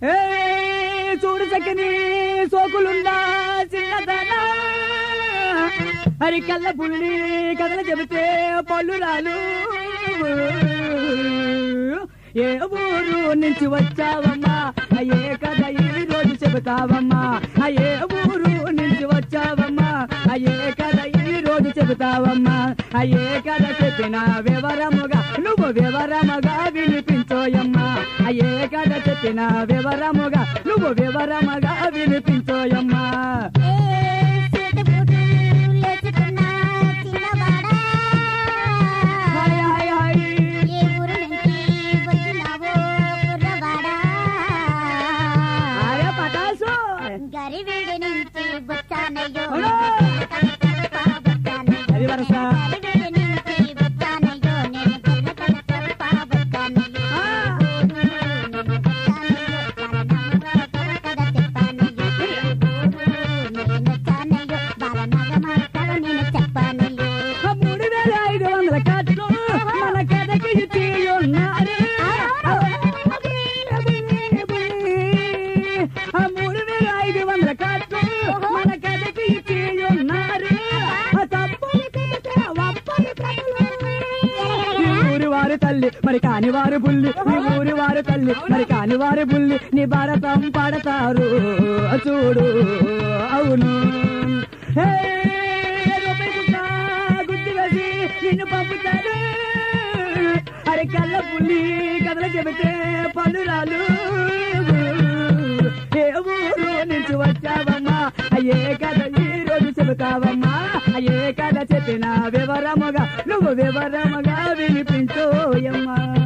ఏ చూడు చక్కని సోకులుందా చిన్నదనా అరికల్ల పుల్లి కథలు చెబితే పళ్ళు రాలు ఏ ఊరు నుంచి వచ్చావమ్మా అయ్యే కథ ఈ రోజు చెబుతావమ్మా అయ్యే ఊరు నుంచి వచ్చావమ్మా అయ్యే కథ ఈ రోజు చెబుతావమ్మా అయ్యే కథ చెప్పిన వివరముగా నువ్వు వివరముగా వినిపించోయమ్మా అయ్యే కథ చెప్పిన వివరముగా నువ్వు వివరముగా వినిపించోయమ్మా ఏ సీతబూటు లేచుకున్న చిన్నవాడా హాయ్ హాయ్ హాయ్ ఏ ఊరు నుంచి వచ్చినావో కుర్రవాడా అరే పటాసు గరివీడి నుంచి వచ్చానయ్యో అవునా? అది వరస. గరివీడి నుంచి వచ్చానయ్యో నేను గొర్రె కథ చెప్పా వచ్చానయ్యో ఆ. నేను వచ్చానయ్యో బాలనాగమ్మ కథ చెప్పానయ్యో నేను వచ్చానయ్యో బాలనాగమ్మ కథ నేను చెప్పానయ్యో ఆ మూడు వేల ఐదు వందల కట్లు మన కథకి ఇచ్చి ఉన్నారు ఆ మూడు వేల ఐదు వందల కట్లు మన కథకి ఇచ్చి ఉన్నారు ఆ తప్పులు చెబితే ఒప్పని ప్రజలు. ఈ ఊరి వారు తల్లి మరి కాని వారు బుల్లి ఈ ఊరి వారు తల్లి మరి కాని వారు బుల్లి నీ భారతం పాడతారు చూడు అవును హే, రూపాయి కుక్క గుర్తు వేసి నిన్ను పంపుతారు అరే కళ్ళ పుల్లి కథలు చెబితే పళ్ళు రాలు ఏ ఊరు నుంచి వచ్చావమ్మా అయ్యే కథ ఈ రోజు చెబుతావమ్మా అయ్యే కథ చెప్పిన వివరముగా నువ్వు వివరముగా వినిపించోయమ్మా